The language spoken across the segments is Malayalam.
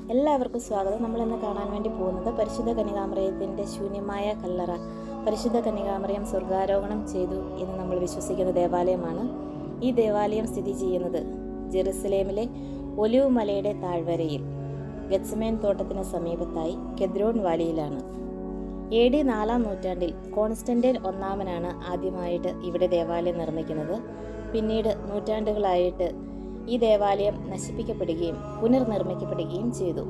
എല്ലാവർക്കും സ്വാഗതം നമ്മൾ ഇന്ന് കാണാൻ വേണ്ടി പോകുന്നത് പരിശുദ്ധ കന്യകാമറയത്തിൻ്റെ ശൂന്യമായ കല്ലറ പരിശുദ്ധ കന്യകാമറയം സ്വർഗാരോഹണം ചെയ്തു എന്ന് നമ്മൾ വിശ്വസിക്കുന്ന ദേവാലയമാണ് ഈ ദേവാലയം സ്ഥിതി ചെയ്യുന്നത് ജെറുസലേമിലെ ഒലിവ് മലയുടെ താഴ്വരയിൽ ഗത്സമേൻ തോട്ടത്തിന് സമീപത്തായി കെദ്രോൺ വാലിയിലാണ് എ ഡി നാലാം നൂറ്റാണ്ടിൽ കോൺസ്റ്റന്റൈൻ ഒന്നാമനാണ് ആദ്യമായിട്ട് ഇവിടെ ദേവാലയം നിർമ്മിക്കുന്നത് പിന്നീട് നൂറ്റാണ്ടുകളായിട്ട് ഈ ദേവാലയം നശിപ്പിക്കപ്പെടുകയും പുനർനിർമ്മിക്കപ്പെടുകയും ചെയ്തു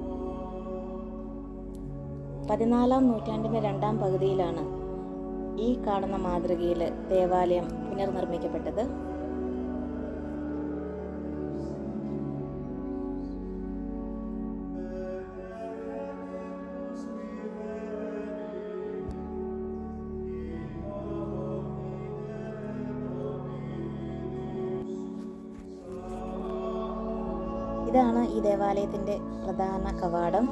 പതിനാലാം നൂറ്റാണ്ടിന്റെ രണ്ടാം പകുതിയിലാണ് ഈ കാണുന്ന മാതൃകയിൽ ദേവാലയം പുനർനിർമ്മിക്കപ്പെട്ടത് ഇതാണ് ഈ ദേവാലയത്തിന്റെ പ്രധാന കവാടം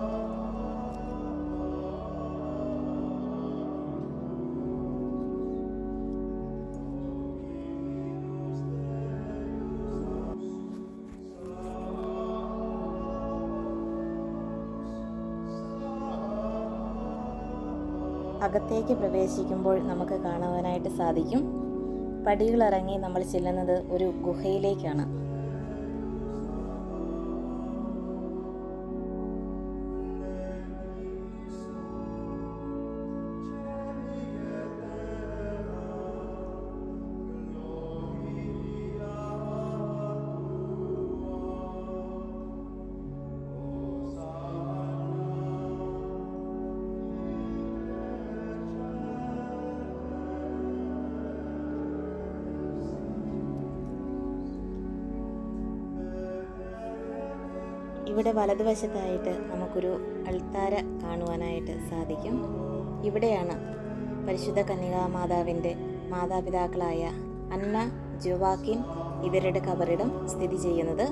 അകത്തേക്ക് പ്രവേശിക്കുമ്പോൾ നമുക്ക് കാണുവാനായിട്ട് സാധിക്കും പടികളിറങ്ങി നമ്മൾ ചെല്ലുന്നത് ഒരു ഗുഹയിലേക്കാണ് ഇവിടെ വലതുവശത്തായിട്ട് നമുക്കൊരു അൾത്താര കാണുവാനായിട്ട് സാധിക്കും ഇവിടെയാണ് പരിശുദ്ധ കന്യകാമാതാവിൻ്റെ മാതാപിതാക്കളായ അന്ന ജുവാക്കിൻ ഇവരുടെ കബറിടം സ്ഥിതി ചെയ്യുന്നത്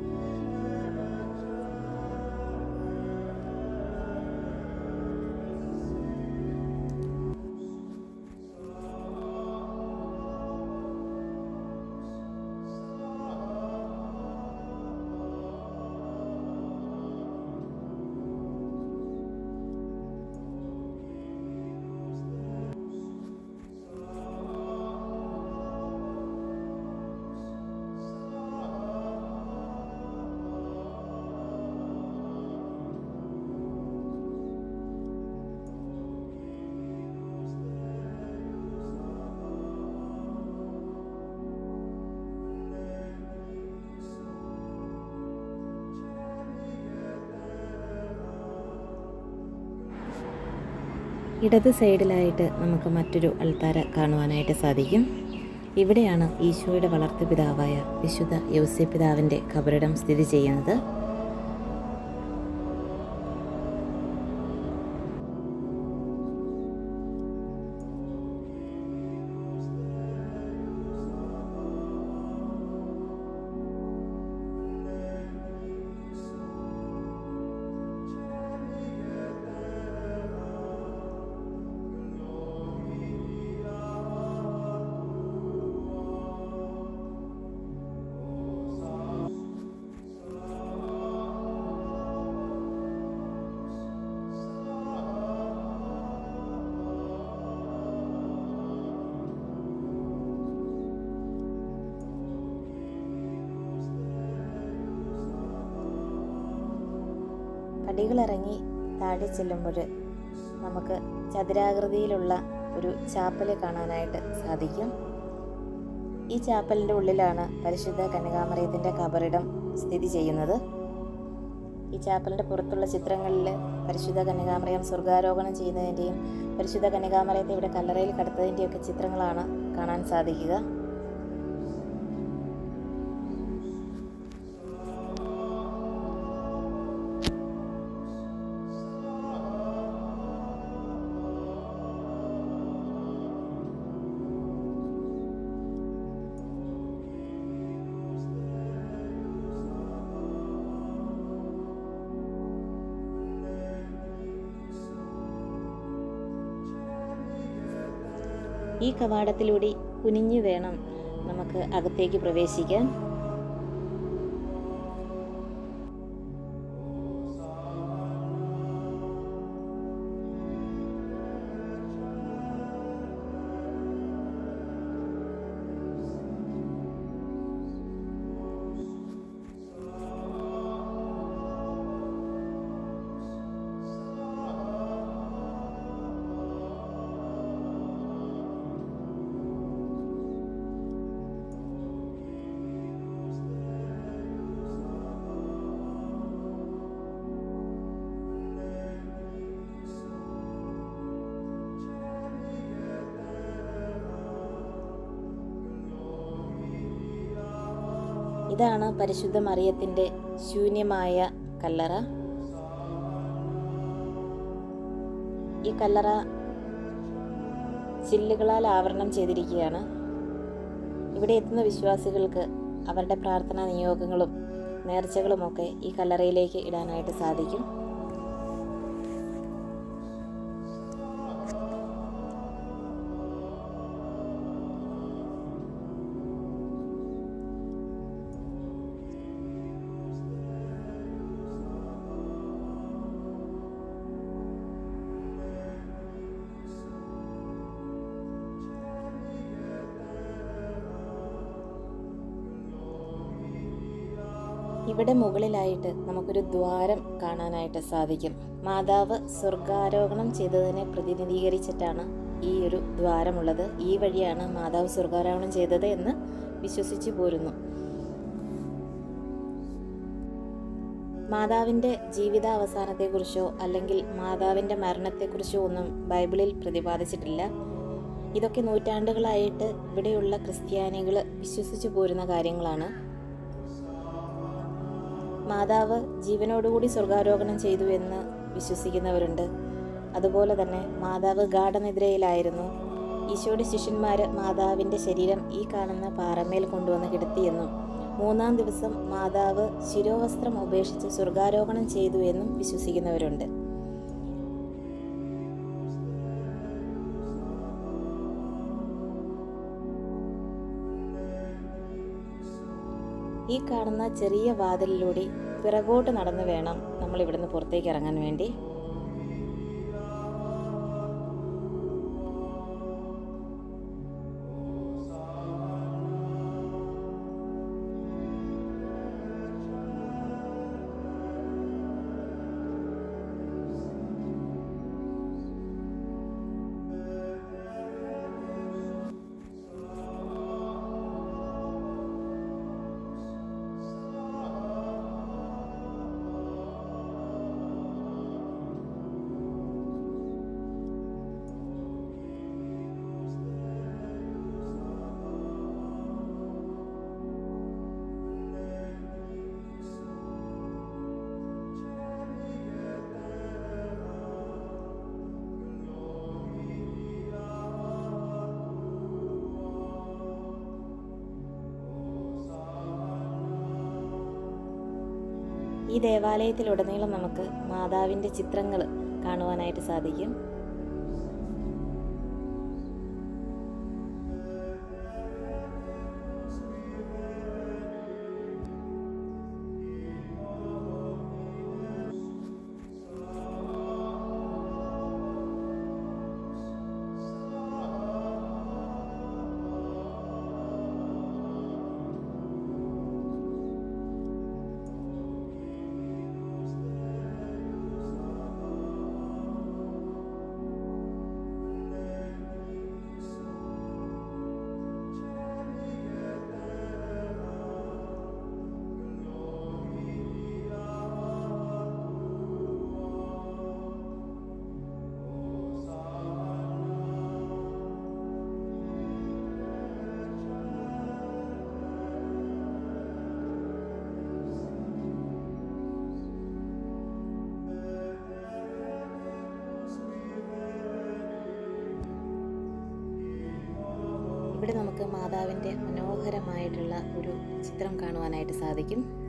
ഇടത് സൈഡിലായിട്ട് നമുക്ക് മറ്റൊരു അൾത്താര കാണുവാനായിട്ട് സാധിക്കും ഇവിടെയാണ് ഈശോയുടെ വളർത്തുപിതാവായ വിശുദ്ധ യൗസ്യ പിതാവിൻ്റെ കബറിടം സ്ഥിതി ചെയ്യുന്നത് പടികളിറങ്ങി താഴെ ചെല്ലുമ്പോൾ നമുക്ക് ചതുരാകൃതിയിലുള്ള ഒരു ചാപ്പല് കാണാനായിട്ട് സാധിക്കും ഈ ചാപ്പലിൻ്റെ ഉള്ളിലാണ് പരിശുദ്ധ കന്യകാമറയത്തിൻ്റെ കബറിടം സ്ഥിതി ചെയ്യുന്നത് ഈ ചാപ്പലിൻ്റെ പുറത്തുള്ള ചിത്രങ്ങളിൽ പരിശുദ്ധ കന്യകാമറയം സ്വർഗാരോഹണം ചെയ്യുന്നതിൻ്റെയും പരിശുദ്ധ കന്യകാമറയത്തെ ഇവിടെ കല്ലറയിൽ കടത്തതിൻ്റെയൊക്കെ ചിത്രങ്ങളാണ് കാണാൻ സാധിക്കുക ഈ കവാടത്തിലൂടെ കുനിഞ്ഞു വേണം നമുക്ക് അകത്തേക്ക് പ്രവേശിക്കാൻ ഇതാണ് പരിശുദ്ധ മറിയത്തിൻ്റെ ശൂന്യമായ കല്ലറ ഈ കല്ലറ ചില്ലുകളാൽ ആവരണം ചെയ്തിരിക്കുകയാണ് ഇവിടെ എത്തുന്ന വിശ്വാസികൾക്ക് അവരുടെ പ്രാർത്ഥനാ നിയോഗങ്ങളും നേർച്ചകളുമൊക്കെ ഈ കല്ലറയിലേക്ക് ഇടാനായിട്ട് സാധിക്കും ഇവിടെ മുകളിലായിട്ട് നമുക്കൊരു ദ്വാരം കാണാനായിട്ട് സാധിക്കും മാതാവ് സ്വർഗാരോഹണം ചെയ്തതിനെ പ്രതിനിധീകരിച്ചിട്ടാണ് ഈ ഒരു ദ്വാരമുള്ളത് ഈ വഴിയാണ് മാതാവ് സ്വർഗാരോഹണം ചെയ്തത് എന്ന് വിശ്വസിച്ചു പോരുന്നു മാതാവിൻ്റെ ജീവിതാവസാനത്തെക്കുറിച്ചോ അല്ലെങ്കിൽ മാതാവിൻ്റെ മരണത്തെക്കുറിച്ചോ ഒന്നും ബൈബിളിൽ പ്രതിപാദിച്ചിട്ടില്ല ഇതൊക്കെ നൂറ്റാണ്ടുകളായിട്ട് ഇവിടെയുള്ള ക്രിസ്ത്യാനികൾ വിശ്വസിച്ചു പോരുന്ന കാര്യങ്ങളാണ് മാതാവ് ജീവനോടുകൂടി സ്വർഗാരോഹണം ചെയ്തു എന്ന് വിശ്വസിക്കുന്നവരുണ്ട് അതുപോലെ തന്നെ മാതാവ് ഗാഠനിദ്രയിലായിരുന്നു ഈശോയുടെ ശിഷ്യന്മാർ മാതാവിൻ്റെ ശരീരം ഈ കാണുന്ന പാറമേൽ കൊണ്ടുവന്ന് കിടത്തിയെന്നും മൂന്നാം ദിവസം മാതാവ് ശിരോവസ്ത്രം ഉപേക്ഷിച്ച് സ്വർഗാരോഹണം ചെയ്തു എന്നും വിശ്വസിക്കുന്നവരുണ്ട് ഈ കാണുന്ന ചെറിയ വാതിലിലൂടെ പിറകോട്ട് നടന്നു വേണം നമ്മൾ ഇവിടുന്ന് പുറത്തേക്ക് ഇറങ്ങാൻ വേണ്ടി ഈ ദേവാലയത്തിലുടനീളം നമുക്ക് മാതാവിൻ്റെ ചിത്രങ്ങൾ കാണുവാനായിട്ട് സാധിക്കും ഇവിടെ നമുക്ക് മാതാവിൻ്റെ മനോഹരമായിട്ടുള്ള ഒരു ചിത്രം കാണുവാനായിട്ട് സാധിക്കും